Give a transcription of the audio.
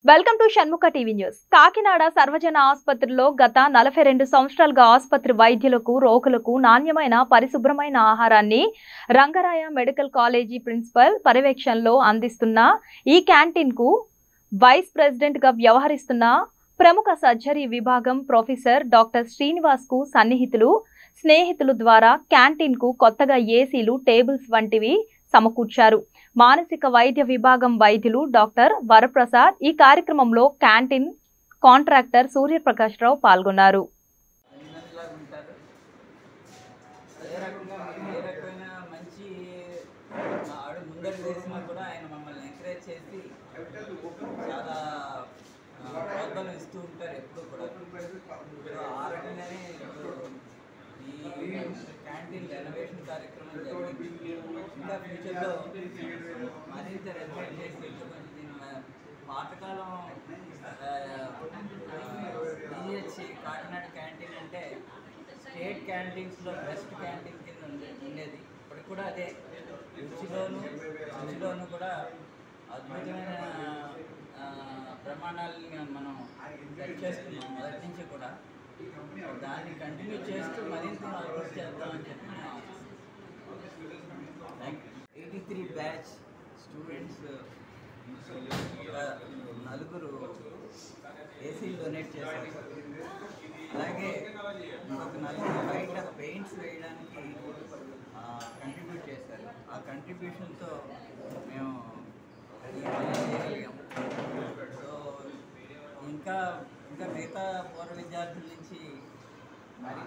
welcome to Shanmukha TV news Kakinada సర్వజన ఆసుపత్రిలో గత నలభై రెండు సంవత్సరాలుగా ఆసుపత్రి వైద్యులకు రోగులకు నాణ్యమైన పరిశుభ్రమైన ఆహారాన్ని రంగరాయ మెడికల్ కాలేజీ ప్రిన్సిపల్ పర్యవేక్షణలో అందిస్తున్న ఈ క్యాంటీన్ కు వైస్ ప్రెసిడెంట్ గా వ్యవహరిస్తున్న ప్రముఖ సర్జరీ విభాగం ప్రొఫెసర్ డాక్టర్ శ్రీనివాస్ కు సన్నిహితులు స్నేహితులు ద్వారా క్యాంటీన్ కు కొత్తగా ఏసీలు టేబుల్స్ వంటివి సమకూర్చారు మానసిక వైద్య విభాగం వైద్యులు డాక్టర్ వరప్రసాద్ ఈ కార్యక్రమంలో క్యాంటీన్ కాంట్రాక్టర్ సూర్యప్రకాష్ రావు పాల్గొన్నారు అన్నదిలాగా ఉంటారు ఏ రకంగా ఏ రకమైన మంచి ఆవిడ ముందడుగు వేసినా కూడా ఆయన మమ్మల్ని ఎంకరేజ్ చేసి చాలా ఆ, ప్రోత్సాహం ఇస్తూ ఉంటారు ఎప్పుడు కూడా సో ఆ రకంగానే ఇప్పుడు ఈ క్యాంటీన్ రెనోవేషన్ కార్యక్రమం జరిగింది ఇంకా ఫ్యూచర్లో మరింత రెనోవేట్ చేసి ఇంకా కొంచెం దీని మ- పాతకాలం డిజిహెచ్ కాకినాడ క్యాంటీన్ అంటే స్టేట్ క్యాంటీన్స్లో బెస్ట్ క్యాంటీన్ కింద ఉండే- ఉండేది ఇప్పటికి కూడా అదే రుచిలోను రుచిలోను కూడా అద్భుతమైన ఆ, ప్రమాణాలని మనం సెట్ చేసుకున్నాం మొదటి నుంచి కూడా దాన్ని కంటిన్యూ చేస్తూ మరింత అభివృద్ధి చేద్దామని చెప్పి ఎయిటీ త్రీ బ్యాచ్ స్టూడెంట్స్ నలుగురు ఏసీలు డొనేట్ చేశారు అలాగే ఇంకొక నలుగురు బయట పెయింట్స్ వేయడానికి కంట్రిబ్యూట్ చేశారు ఆ కంట్రిబ్యూషన్తో మేము ఈ పని చేయగలిగాం సో ఇంకా ఇంకా మిగతా పూర్వ విద్యార్థుల నుంచి మరి